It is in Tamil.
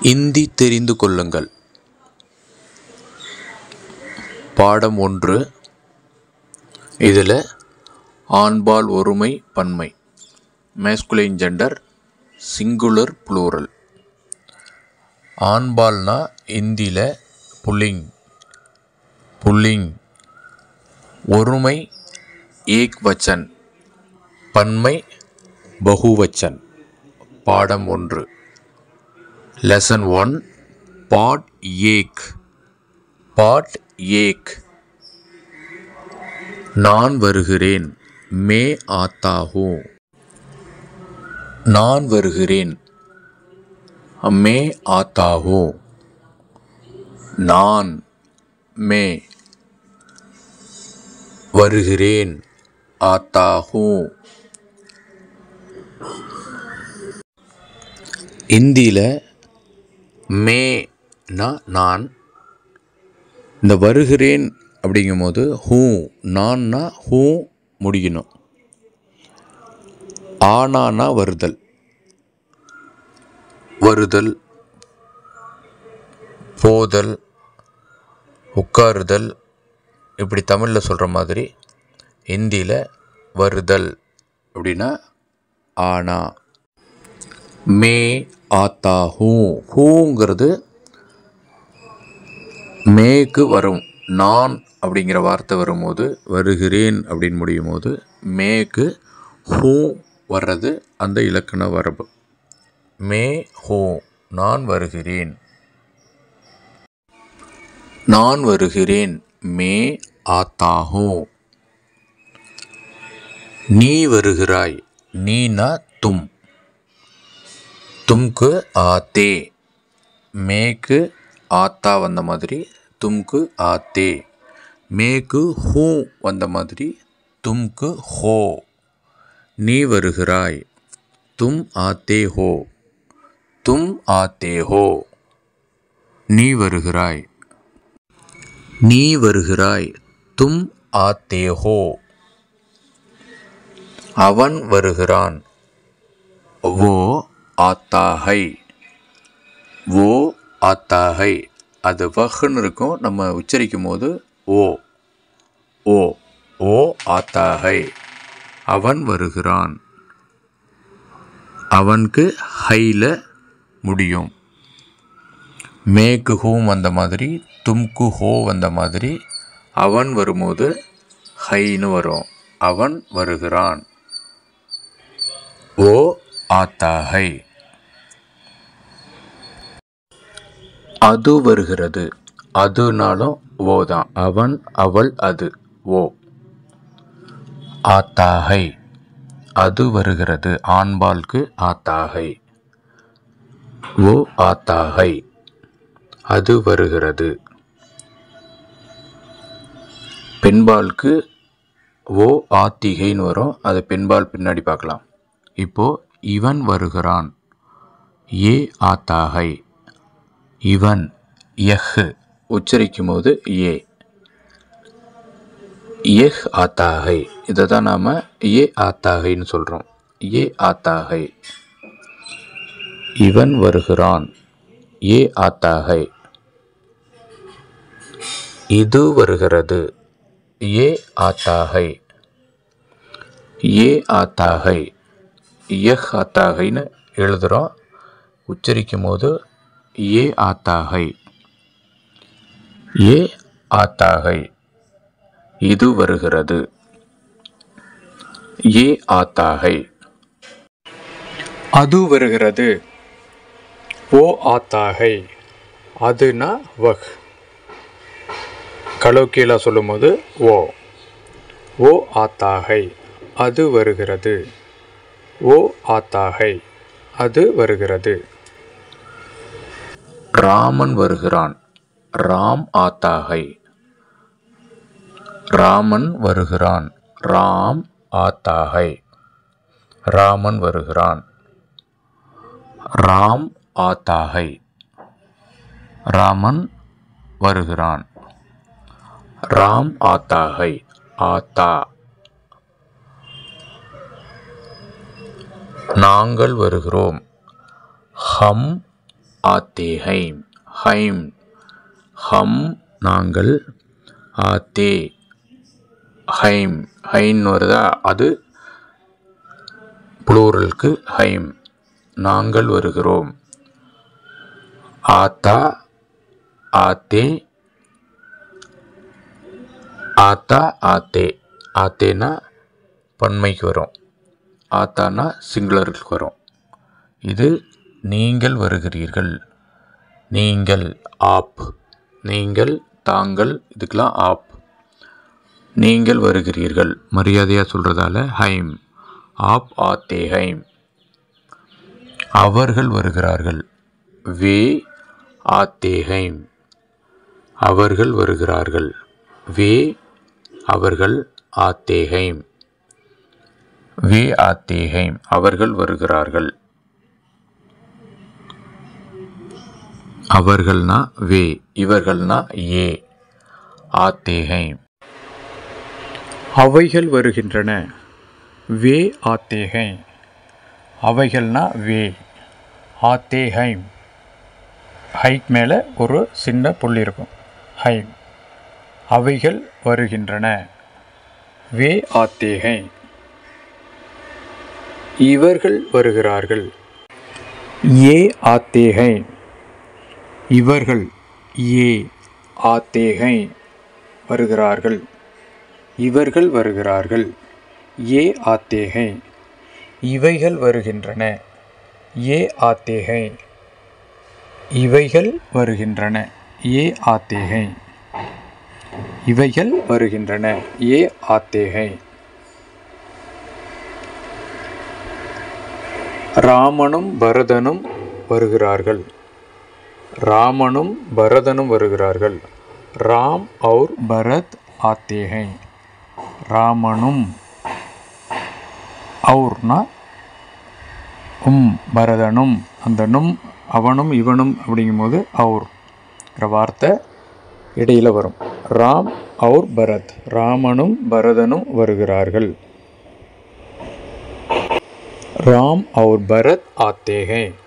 இந்தி தெரிந்து கொள்ளுங்கள் பாடம் ஒன்று இதில் ஆண்பால் ஒருமை பன்மை மேஸ்குலைன் ஜெண்டர் சிங்குலர் ப்ளூரல் ஆண்பால்னா இந்தியில் புல்லிங் புல்லிங் ஒருமை ஏக் வச்சன் பன்மை பகுவச்சன் பாடம் ஒன்று லெசன் ஒன் பாட் ஏக் பாட் ஏக் நான் வருகிறேன் மே ஆத்தா ஹூ நான் வருகிறேன் மே ஆத்தா ஹூ நான் மே வருகிறேன் ஆத்தா ஹூ இந்தியில் மேனா நான் இந்த வருகிறேன் அப்படிங்கும்போது ஹூ நான்னா ஹூ முடிக்கணும் ஆனானா வருதல் வருதல் போதல் உட்காருதல் இப்படி தமிழில் சொல்கிற மாதிரி ஹிந்தியில் வருதல் அப்படின்னா ஆனா மே ஆத்தா ஹூ ஹூங்கிறது மேக்கு வரும் நான் அப்படிங்கிற வார்த்தை வரும்போது வருகிறேன் அப்படின்னு முடியும் போது மேக்கு ஹூ வர்றது அந்த இலக்கண வரம்பு மே ஹூ நான் வருகிறேன் நான் வருகிறேன் மே ஆத்தா ஹூ நீ வருகிறாய் நீனா தும் தும்க்கு ஆத்தே மேக்கு ஆத்தா வந்த மாதிரி தும்க்கு ஆத்தே மேக்கு ஹூ வந்த மாதிரி தும்க்கு ஹோ நீ வருகிறாய் தும் ஆத்தே ஹோ தும் ஆத்தே ஹோ நீ வருகிறாய் நீ வருகிறாய் தும் ஆத்தே ஹோ அவன் வருகிறான் वो आता है वो आता है அது வஹ்னு இருக்கும் நம்ம உச்சரிக்கும் போது ஓ ஓ ஓ ஆத்தா ஹை அவன் வருகிறான் அவனுக்கு ஹையில் முடியும் மேக்கு ஹூம் வந்த மாதிரி தும்கு ஹோ வந்த மாதிரி அவன் வரும்போது ஹைன்னு வரும் அவன் வருகிறான் ஓ ஆத்தா ஹை அது வருகிறது அதுனாலும் ஓ தான் அவன் அவள் அது ஓ ஆத்தாகை அது வருகிறது ஆண்பால்க்கு ஆத்தாகை ஓ ஆத்தாகை அது வருகிறது பெண்பாலுக்கு ஓ ஆத்திகைன்னு வரும் அது பெண்பால் பின்னாடி பார்க்கலாம் இப்போ இவன் வருகிறான் ஏ ஆத்தாகை இவன் எஹ் உச்சரிக்கும் போது ஏ எஹ் ஆத்தாகை இதை தான் நாம் ஏ ஆத்தாகைன்னு சொல்கிறோம் ஏ ஆத்தாகை இவன் வருகிறான் ஏ ஆத்தாகை இது வருகிறது ஏ ஆத்தாகை ஏ ஆத்தாகை எஹ் ஆத்தாகைன்னு எழுதுகிறோம் உச்சரிக்கும் போது ये आता है ये आता है இது வருகிறது ये आता है அது வருகிறது ஓ ஆத்தாகை அதுனா வஹ் கலோக்கியலாக சொல்லும்போது ஓ ஓ ஆத்தாகை அது வருகிறது ஓ ஆத்தாகை அது வருகிறது ராமன் வருகிறான் ராம் ஆத்தா है ராமன் வருகிறான் ராம் ஆத்தா है ராமன் வருகிறான் ராம் ஆத்தா है ராமன் வருகிறான் ராம் ஆத்தா है ஆத்தா நாங்கள் வருகிறோம் ஹம் ஆத்தே ஹைம் ஹைம் ஹம் நாங்கள் ஆத்தே ஹைம் ஹைன் வருதா அது ப்ளூரலுக்கு ஹைம் நாங்கள் வருகிறோம் ஆத்தா ஆத்தே ஆத்தா ஆத்தே ஆத்தேனா பன்மைக்கு வரும் ஆத்தானா சிங்குலருக்கு வரும் இது நீங்கள் வருகிறீர்கள் நீங்கள் ஆப் நீங்கள் தாங்கள் இதுக்கெல்லாம் ஆப் நீங்கள் வருகிறீர்கள் மரியாதையாக சொல்கிறதால ஹைம் ஆப் ஆத்தே ஹைம் அவர்கள் வருகிறார்கள் வே ஆத்தே ஹைம் அவர்கள் வருகிறார்கள் வே அவர்கள் ஆத்தே ஹைம் வே ஆத்தே ஹைம் அவர்கள் வருகிறார்கள் அவர்கள்னா வே இவர்கள்னா ஏ ஆத்தே ஹைம் அவைகள் வருகின்றன வே ஆத்தேகை அவைகள்னா வே ஆத்தேஹைம் ஹைக் மேலே ஒரு சின்ன புள்ளி இருக்கும் ஹைம் அவைகள் வருகின்றன வே ஆத்தேகை இவர்கள் வருகிறார்கள் ஏ ஆத்தேகை இவர்கள் ஏ ஆத்தேகை வருகிறார்கள் இவர்கள் வருகிறார்கள் ஏ ஆத்தேகை இவைகள் வருகின்றன ஏ ஆத்தேகை இவைகள் வருகின்றன ஏ ஆத்தேகை இவைகள் வருகின்றன ஏ ஆத்தேகை ராமனும் பரதனும் வருகிறார்கள் ராமனும் பரதனும் வருகிறார்கள் ராம் और பரத் आते हैं ராமனும் அவுர்னா உம் பரதனும் அந்த நும் அவனும் இவனும் அப்படிங்கும்போது அவுர்ங்கிற வார்த்தை இடையில் வரும் ராம் அவுர் பரத் ராமனும் பரதனும் வருகிறார்கள் ராம் और भरत आते हैं